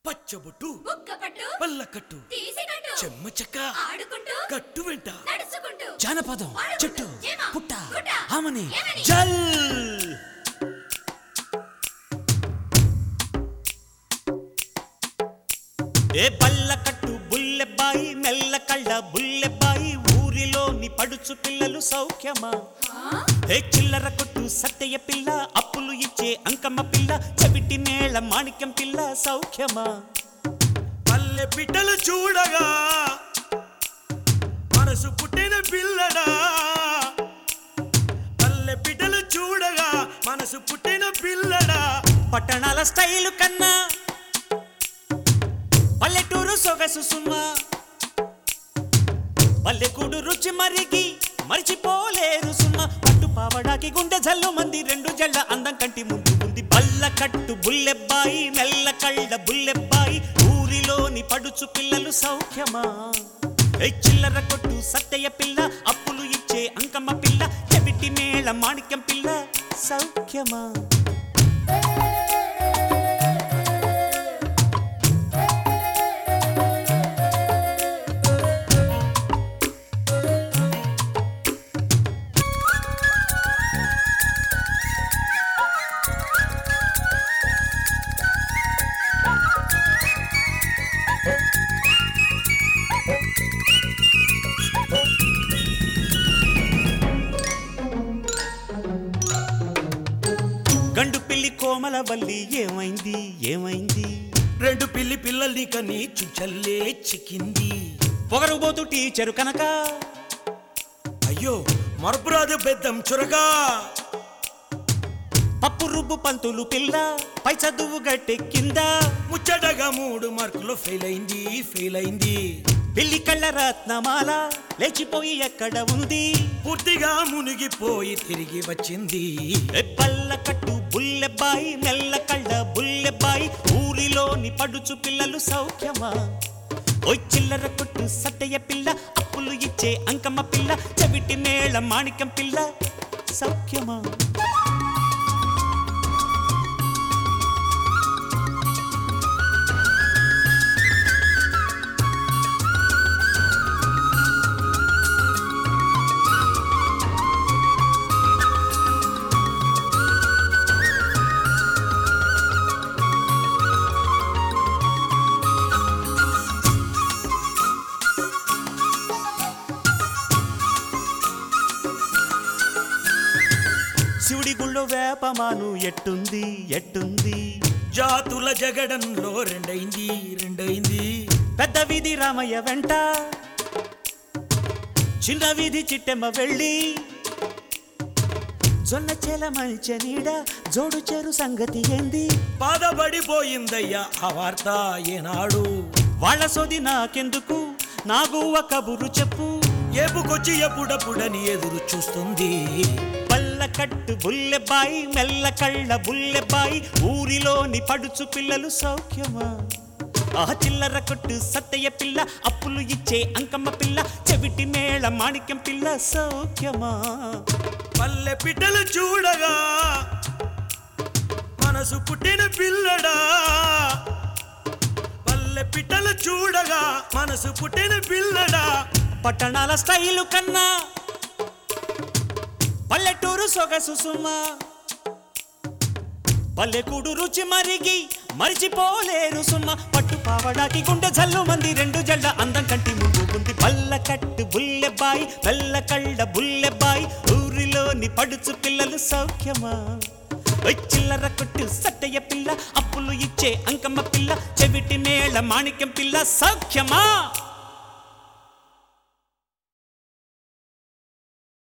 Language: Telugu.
పచ్చబొట్టు బుక్కపట్టు పల్లకట్టు తీసికట్టు చెమ్మ చెక్క ఆడుకుంటూ కట్టు వెంట నడుచుకుంటూ జానపదం పాడుకుంటూ, చెట్టు చీమ, పుట్ట గుట్ట, ఆమని ఏమని? జల్ ఏ బల్లకట్టు బుల్లెబ్బాయి మెల్ల కళ్ళ బుల్లెబ్బాయి ఊరిలోని పడుచు పిల్లలు సౌఖ్యమా ఏ చిల్లర కొట్టు సత్తయ్య పిల్ల అప్పులు ఇచ్చే అంకమ్మ పిల్ల చెవిటి మేళ మాణిక్యం పిల్ల సౌఖ్యమా పల్లె బిడ్డలు చూడగా మనసు పుట్టిన పిల్లడా పల్లె బిడ్డలు చూడగా మనసు పుట్టిన పిల్లడా పట్టణాల స్టైలు కన్నా పల్లెటూరు సొగసు సుమా పల్లెకూడు రుచి మరిగి మరిచిపోలేరు సుమా పట్టు పావడాకి గుండె జల్లు మంది రెండు జళ్ళ అందం కంటి ముందు ఉంది బల్ల కట్టు బుల్లెబ్బాయి మెల్ల కళ్ళ బుల్లెబ్బాయి ఊరిలోని పడుచు పిల్లలు సౌఖ్యమా ఏ చిల్లర కొట్టు సత్తయ్య పిల్ల అప్పులు ఇచ్చే అంకమ్మ పిల్ల చెవిటి మేళ మాణిక్యం పిల్ల సౌఖ్యమా గండు పిల్లి కోమల వల్లి ఏమైంది ఏమైంది రెండు పిల్లి పిల్లల్ని కని చుంచల్లే చిక్కింది పొగరుబోతు టీచరు కనుక అయ్యో మరపురాదు బెద్దం చురగా పప్పు రుబ్బు పంతులు పిల్ల పై చదువు గట్టెక్కిందా ముచ్చటగా మూడు మార్కులు ఫెయిల్ అయింది ఫెయిల్ అయింది పిల్లి కళ్ళ రత్నమాల లేచిపోయి ఎక్కడ ఉంది పూర్తిగా మునిగిపోయి తిరిగి వచ్చింది ఏ పల్ల కట్టు బుల్లెబ్బాయి మెల్ల కళ్ళ బుల్లెబ్బాయి ఊరిలోని పడుచు పిల్లలు సౌఖ్యమా ఓ చిల్లర కొట్టు సట్టయ్య పిల్ల అప్పులు ఇచ్చే అంకమ్మ పిల్ల చెవిటి మేళ మాణిక్యం పిల్ల సౌఖ్యమా శివుడి గుళ్ళో వేపమాను ఎట్టుంది ఎట్టుంది జాతుల జగడంలో రెండైంది రెండైంది పెద్ద వీధి రామయ్య వెంట చిన్న వీధి చిట్టెమ్మ వెళ్ళి జొన్న చేల మంచె నీడ జోడు చెరు సంగతి ఏంది బాధపడిపోయిందయ్యా ఆ వార్త ఏనాడు వాళ్ళ సోది నాకెందుకు నాగువ కబురు చెప్పు ఏపుకొచ్చి ఎప్పుడప్పుడని ఎదురు చూస్తుంది పల్ల కట్టు బుల్లెబాయి మెల్ల కళ్ళ బుల్లెబాయి ఊరిలోని పడుచు పిల్లలు సౌఖ్యమా ఆ చిల్లర కొట్టు సత్తయ్య పిల్ల అప్పులు ఇచ్చే అంకమ్మ పిల్ల చెవిటి మేళ మాణిక్యం పిల్ల సౌఖ్యమా పల్లె పిట్టలు చూడగా మనసు పుట్టిన పిల్లడా పల్లె పిట్టలు చూడగా మనసు పుట్టిన పిల్లడా పట్టణాల స్టైలు కన్నా పల్లెటూరు సొగసు సుమా పల్లెకూడు రుచి మరిగి మరిచిపోలేరు సుమ్మ పట్టు పావడాకి గుండె జల్లు మంది రెండు జళ్ళ అందం కంటి ముందు ఉంది పల్ల కట్టు బుల్లెబ్బాయి పల్ల కళ్ళ బుల్లెబ్బాయి ఊరిలోని పడుచు పిల్లలు సౌఖ్యమా ఓయ్ చిల్లర కొట్టు సట్టయ్య పిల్ల అప్పులు ఇచ్చే అంకమ్మ పిల్ల చెవిటి మేళ మాణిక్యం పిల్ల సౌఖ్యమా